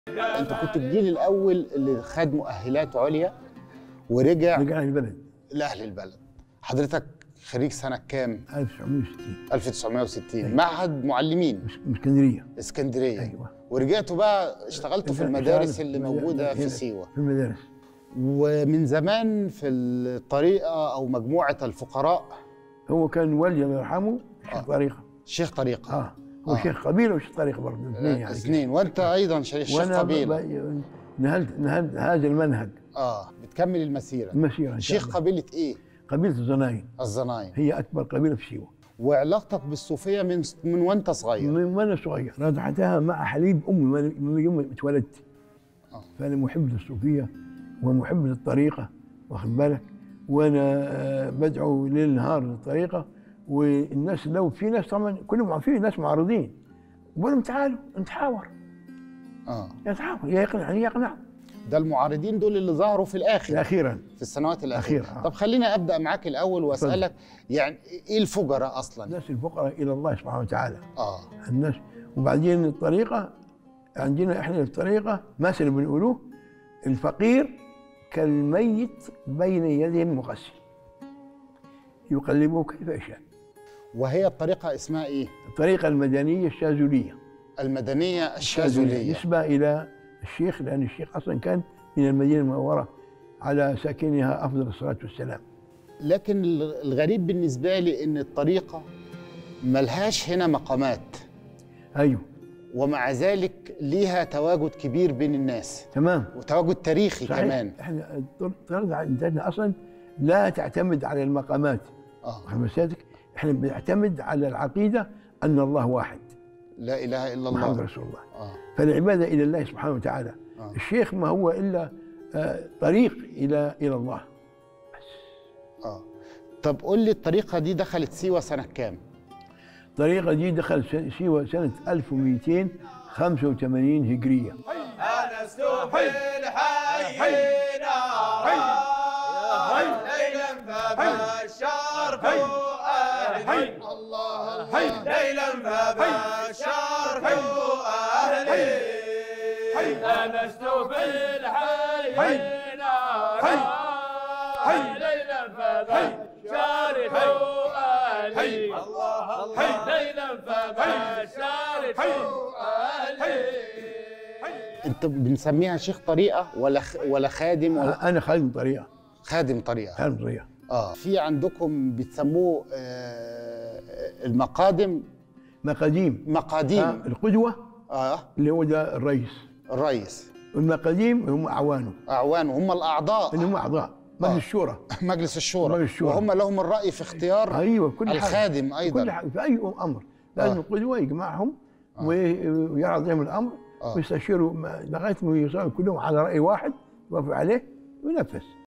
انت كنت الجيل الاول اللي خد مؤهلات عليا ورجع رجع البلد لاهل البلد حضرتك خريج سنه كام 1960 1960 معهد معلمين مش- من اسكندريه اسكندريه ايوه ورجعتوا بقى اشتغلتوا في المدارس اللي موجوده في سيوه في المدارس ومن زمان في الطريقه او مجموعه الفقراء هو كان والدي الله يرحمه شيخ آه. طريقه شيخ طريقه اه هو آه. شيخ قبيله وشيخ طريقه برضه اثنين يعني اثنين وانت ايضا شيخ شيخ وانا قبيله ب- نهلت نهلت هذا المنهج اه بتكمل المسيره المسيره إن شاء شيخ الله. قبيله ايه قبيله الزناين الزناين هي اكبر قبيله في سيوه وعلاقتك بالصوفيه من من وانت صغير من وانا صغير رضعتها مع حليب امي وأنا- من يوم ما اتولدت آه. فانا محب للصوفيه ومحب للطريقه واخد بالك وانا آه، بدعو ليل نهار للطريقه والناس لو في ناس طبعا كلهم في ناس معارضين بقول لهم تعالوا نتحاور اه نتحاور يا يقنع يا يقنع ده المعارضين دول اللي ظهروا في الاخر اخيرا في السنوات الاخيره أخيرة، آه. طب خليني ابدا معاك الاول واسالك يعني ايه الفجراء اصلا الناس الفقراء الى الله سبحانه وتعالى اه الناس وبعدين الطريقه عندنا احنا الطريقه مثل بنقوله الفقير كالميت بين يدي المغسل يقلبه كيف يشاء وهي الطريقه اسمها ايه الطريقه المدنيه الشاذليه المدنيه الشاذليه نسبه الى الشيخ لان الشيخ اصلا كان من المدينه المنوره على ساكنها افضل الصلاه والسلام لكن الغريب بالنسبه لي ان الطريقه ملهاش هنا مقامات ايوه ومع ذلك ليها تواجد كبير بين الناس تمام وتواجد تاريخي صحيح كمان احنا الطريقه عندنا اصلا لا تعتمد على المقامات اه واخد مساتك احنا بنعتمد على العقيده ان الله واحد لا اله الا محمد الله رسول الله اه فالعباده الى الله سبحانه وتعالى آه. الشيخ ما هو الا آه، طريق الى الى الله اه طب قول لي الطريقه دي دخلت سيوه سنه كام الطريقه دي دخل س- سيوه سنه 1285 هجريه أنست في الحي نارا ليلا فبشر أهلي الله ليلا فبشر أهلي أنست في الحي نارا ليلا فبشر أهلي الله ليلا فبشر أهلي انت بنسميها شيخ طريقه ولا خ... ولا خادم ولا انا خادم طريقه خادم طريقه خادم طريقه اه في عندكم بتسموه آه المقادم مقاديم آه، مقاديم القدوه اه اللي هو ده الرئيس الرئيس والمقاديم هم اعوانه اعوان هم الاعضاء اللي هم اعضاء مجلس الشورى مجلس الشورى مجلس الشورى. وهم لهم الراي في اختيار ايوه كل حاجه الخادم ايضا كل حاجه في اي امر لازم آه. القدوه يجمعهم وي- ويرى عليهم الامر آه. ويستشيروا ما- لغايه ما يوصلوا كلهم على راي واحد يوافق عليه وينفذ